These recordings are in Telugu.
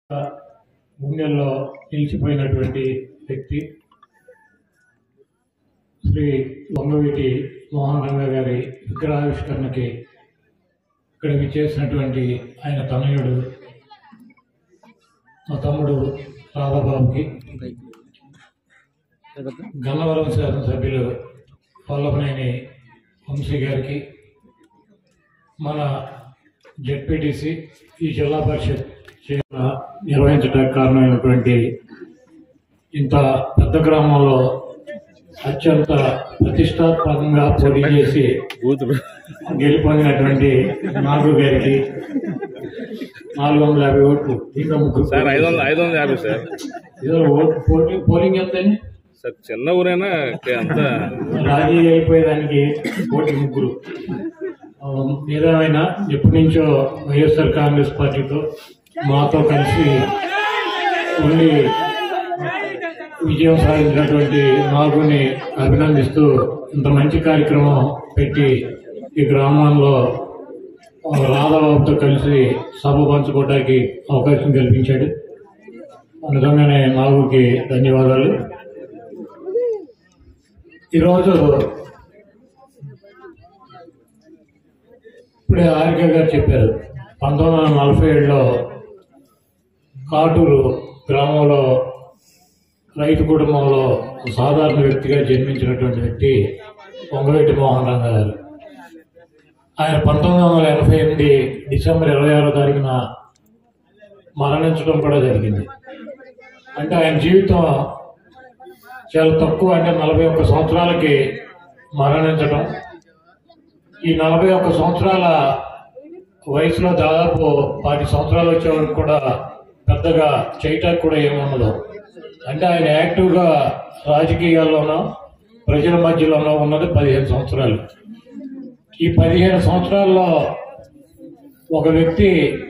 గుండెల్లో నిలిచిపోయినటువంటి వ్యక్తి శ్రీ వంగవీటి మోహన్ రంగ గారి విగ్రహావిష్కరణకి ఇక్కడ విచ్చేసినటువంటి ఆయన తనయుడు మా తమ్ముడు రాధాబాబుకి గన్నవరం శాసనసభ్యులు వల్లభనేని వంశీ గారికి మన జెడ్పీటీసీ ఈ జిల్లా పరిషత్ చైర్మన్ నిర్వహించడానికి కారణమైనటువంటి ఇంత పెద్ద గ్రామంలో అత్యంత ప్రతిష్టాత్మకంగా పోటీ చేసి గెలుపొందినటువంటి నాగు గారికి నాలుగు వందల యాభై ఓట్లు ఇంకా ముగ్గురు సార్ ఐదు వందల ఐదు వందల యాభై సార్ ఇదో ఓటు పోటీ పోలింగ్ ఎంత అండి? సార్ చిన్న ఊరైనా అంత రాజీ అయిపోయేదానికి పోటీ ముగ్గురు ఆ, ఏదేమైనా ఎప్పటి నుంచో వైఎస్ఆర్ కాంగ్రెస్ పార్టీతో మాతో కలిసి ఉండి విజయం సాధించినటువంటి నాగుని అభినందిస్తూ ఇంత మంచి కార్యక్రమం పెట్టి ఈ గ్రామంలో ఆ, రాధాబాబుతో కలిసి సభ పంచుకోవడానికి అవకాశం కల్పించాడు నిజంగానే నాగుకి ధన్యవాదాలు ఈరోజు ఇప్పుడే ఆర్క గారు చెప్పారు పంతొమ్మిది వందల నలభై ఏడులో కాటూరు గ్రామంలో రైతు కుటుంబంలో ఒక సాధారణ వ్యక్తిగా జన్మించినటువంటి వ్యక్తి పొంగవేటి మోహన్ రంగ గారు ఆయన పంతొమ్మిది వందల ఎనభై ఎనిమిది డిసెంబర్ ఇరవై ఆరో తారీఖున మరణించడం కూడా జరిగింది అంటే ఆయన జీవితం చాలా తక్కువ అంటే నలభై ఒక్క సంవత్సరాలకి మరణించడం ఈ నలభై ఒక్క సంవత్సరాల వయసులో దాదాపు పది సంవత్సరాలు వచ్చే వరకు కూడా పెద్దగా చేయటానికి కూడా ఏముండదు అంటే ఆయన యాక్టివ్గా రాజకీయాల్లోనో ప్రజల మధ్యలోనో ఉన్నది పదిహేను సంవత్సరాలు ఈ పదిహేను సంవత్సరాల్లో ఒక వ్యక్తి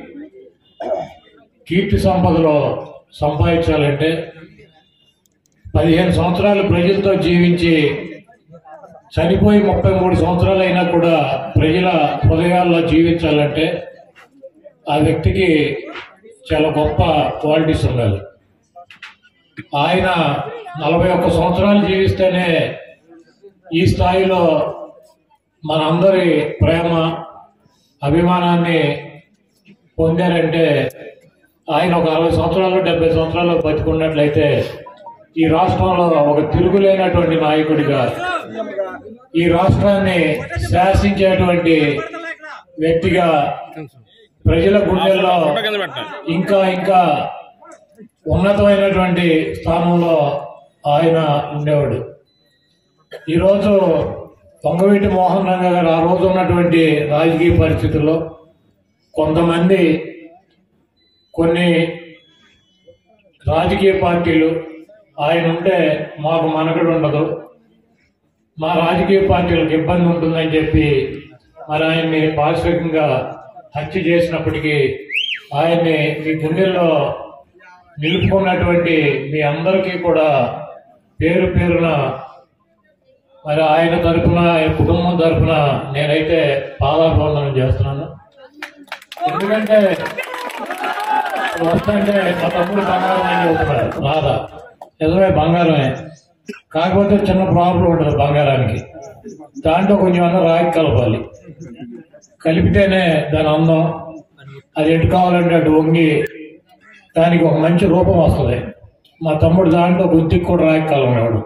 కీర్తి సంపదలో సంపాదించాలంటే పదిహేను సంవత్సరాలు ప్రజలతో జీవించి చనిపోయి ముప్పై మూడు సంవత్సరాలు అయినా కూడా ప్రజల హృదయాల్లో జీవించాలంటే ఆ వ్యక్తికి చాలా గొప్ప క్వాలిటీస్ ఉండాలి ఆయన నలభై ఒక్క సంవత్సరాలు జీవిస్తేనే ఈ స్థాయిలో మనందరి ప్రేమ అభిమానాన్ని పొందారంటే ఆయన ఒక అరవై సంవత్సరాలు డెబ్బై సంవత్సరాలు బతికున్నట్లయితే ఈ రాష్ట్రంలో ఒక తిరుగులేనటువంటి నాయకుడిగా ఈ రాష్ట్రాన్ని శాసించేటువంటి వ్యక్తిగా ప్రజల గుండెల్లో కింద పెట్టండి ఇంకా ఇంకా ఉన్నతమైనటువంటి స్థానంలో ఆయన ఉండేవాడు ఈరోజు పొంగవీటి మోహన్ రంగ గారు ఆ రోజు ఉన్నటువంటి రాజకీయ పరిస్థితుల్లో కొంతమంది కొన్ని రాజకీయ పార్టీలు ఆయన ఉంటే మాకు మనగడు ఉండదు మా రాజకీయ పార్టీలకు ఇబ్బంది ఉంటుందని చెప్పి మరి ఆయన్ని పారిశ్రామికంగా హత్య చేసినప్పటికీ ఆయన్ని మీ గుండెల్లో నిలుపుకున్నటువంటి మీ అందరికీ కూడా పేరు పేరున మరి ఆయన తరపున ఆయన కుటుంబం తరపున నేనైతే పాదాభివందనం చేస్తున్నాను ఎందుకంటే వస్తుంటే మా తమ్ముడు బంగారం అని చెబుతున్నారు రాధా నిజమే బంగారమే కాకపోతే చిన్న ప్రాబ్లం ఉంటుంది బంగారానికి దాంట్లో కొంచెం అన్న రాగి కలపాలి కలిపితేనే దాని అందం అది ఎటు కావాలంటే అటు వంగి దానికి ఒక మంచి రూపం వస్తుంది మా తమ్ముడు దాంట్లో బుద్ధికి కూడా రాగి కలవనేవాడు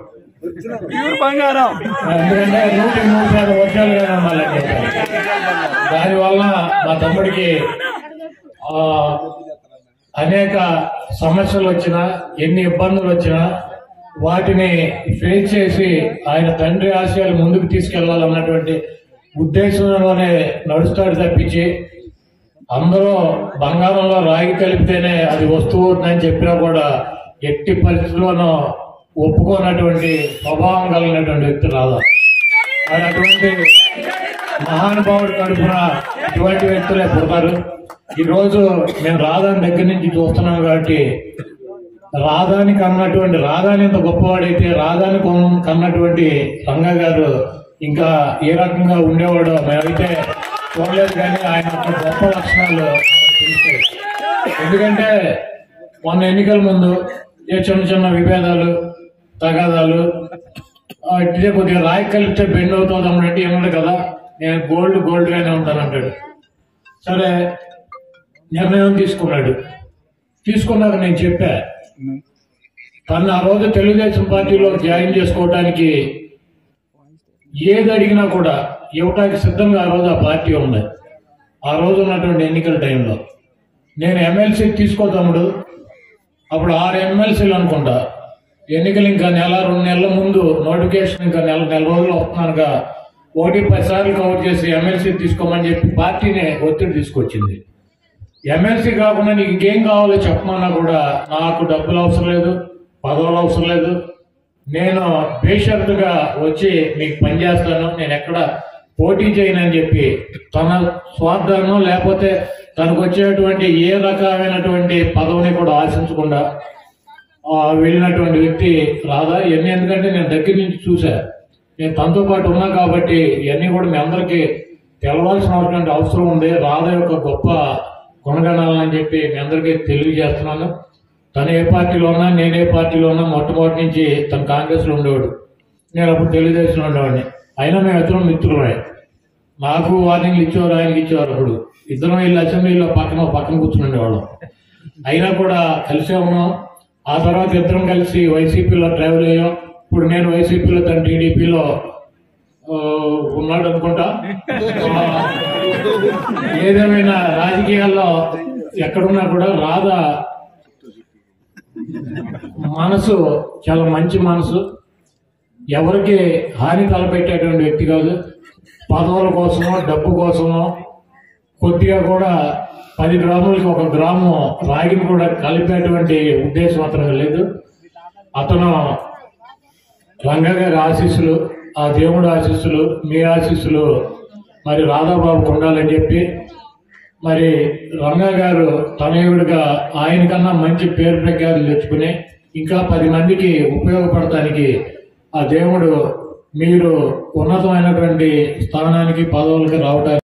ఎందుకంటే నూటికి నూరు శాతం వర్షాలుగానే ఉండాలని చెప్పారు దానివల్ల మా తమ్ముడికి ఆ, అనేక సమస్యలు వచ్చినా ఎన్ని ఇబ్బందులు వచ్చినా వాటిని ఫేస్ చేసి ఆయన తండ్రి ఆశయాలు ముందుకు తీసుకెళ్లాలన్నటువంటి ఉద్దేశంలోనే నడుస్తాడు తప్పించి అందరూ బంగారంలో రాగి కలిపితేనే అది వస్తువు అవుతుందని చెప్పినా కూడా ఎట్టి పరిస్థితుల్లోనూ ఒప్పుకోనటువంటి స్వభావం కలిగినటువంటి వ్యక్తి రాదా మరి అటువంటి మహానుభావుడి కడుపున ఇటువంటి వ్యక్తులే పుడతారు ఈ రోజు మేము రాధాని దగ్గర నుంచి చూస్తున్నాం కాబట్టి రాధాని కన్నటువంటి రాధాని ఇంత గొప్పవాడైతే రాధాని కొన్- కన్నటువంటి రంగ గారు ఇంకా ఏ రకంగా ఉండేవాడో మేమైతే చూడలేదు కానీ ఆయన యొక్క గొప్ప లక్షణాలు మనకు తెలుస్తాయి. ఎందుకంటే మొన్న ఎన్నికల ముందు ఏ చిన్న చిన్న విభేదాలు తగాదాలు ఆ, ఇట్టే కొద్దిగా రాయి కలిస్తే బెండ్ అవుతుంది అన్నట్టు ఏమన్నాడు కదా నేను గోల్డ్ గోల్డ్ గానే ఉంటానంటాడు సరే నిర్ణయం తీసుకున్నాడు తీసుకున్నాక నేను చెప్పా తను ఆ రోజు తెలుగుదేశం పార్టీలో జాయిన్ చేసుకోవడానికి ఏది అడిగినా కూడా ఇవ్వటానికి సిద్ధంగా ఆ రోజు ఆ పార్టీ ఉంది ఆ రోజు ఉన్నటువంటి ఎన్నికల టైంలో నేను ఎమ్మెల్సీ తీసుకో తమ్ముడు అప్పుడు ఆరు ఎమ్మెల్సీలు అనుకుంటా ఎన్నికలు ఇంకా నెల రెండు నెలల ముందు నోటిఫికేషన్ ఇంకా నెల నెల రోజులు వస్తున్నానుగా ఒకటి పది సార్లు కవర్ చేసి ఎమ్మెల్సీ తీసుకోమని చెప్పి పార్టీనే ఒత్తిడి తీసుకొచ్చింది ఎమ్మెల్సీ కాకుండా నీకు ఇంకేం కావాలో చెప్పమన్నా కూడా నాకు డబ్బులు అవసరం లేదు పదవులు అవసరం లేదు నేను బేషరతుగా వచ్చి మీకు పనిచేస్తాను నేను ఎక్కడ పోటీ చేయనని చెప్పి తన స్వార్థాలను లేకపోతే తనకు వచ్చేటువంటి ఏ రకమైనటువంటి పదవిని కూడా ఆశించకుండా ఆ, వెళ్ళినటువంటి వ్యక్తి రాదా ఇవన్నీ ఎందుకంటే నేను దగ్గర నుంచి చూసా నేను తనతో పాటు ఉన్నా కాబట్టి ఇవన్నీ కూడా మీ అందరికీ తెలవాల్సినటువంటి అవసరం ఉంది రాధా యొక్క గొప్ప గుణగణాలని చెప్పి మీ అందరికీ తెలియజేస్తున్నాను తను ఏ పార్టీలో ఉన్నా నేను ఏ పార్టీలో ఉన్నా మొట్టమొదటి నుంచి తను కాంగ్రెస్లో ఉండేవాడు నేను అప్పుడు తెలుగుదేశంలో ఉండేవాడిని అయినా మేము ఇద్దరం మిత్రులమే నాకు వార్నింగ్లు ఇచ్చేవారు ఆయనకి ఇచ్చేవారు అప్పుడు ఇద్దరం వెళ్ళి అసెంబ్లీలో పక్కన పక్కన కూర్చుని ఉండేవాళ్ళం అయినా కూడా కలిసే ఉన్నాం ఆ తర్వాత ఇద్దరం కలిసి వైసీపీలో ట్రావెల్ అయ్యాం ఇప్పుడు నేను వైసీపీలో తను టీడీపీలో ఉన్నాడు అనుకుంటా ఆ, ఏదేమైనా రాజకీయాల్లో ఎక్కడున్నా కూడా రాధా మనసు చాలా మంచి మనసు ఎవరికి హాని తలపెట్టేటువంటి వ్యక్తి కాదు పదవుల కోసమో డబ్బు కోసమో కొద్దిగా కూడా పది గ్రాములకి ఒక గ్రాము రాగిని కూడా కలిపేటువంటి ఉద్దేశం అతనికి లేదు అతను రంగా గారి ఆశీస్సులు ఆ దేవుడు ఆశీస్సులు మీ ఆశీస్సులు మరి రాధాబాబుకు ఉండాలని చెప్పి మరి రంగా గారు తనయుడిగా ఆయనకన్నా మంచి పేరు ప్రఖ్యాతులు తెచ్చుకుని ఇంకా పది మందికి ఉపయోగపడటానికి ఆ దేవుడు మీరు ఉన్నతమైనటువంటి స్థానానికి పదవులకి రావటానికి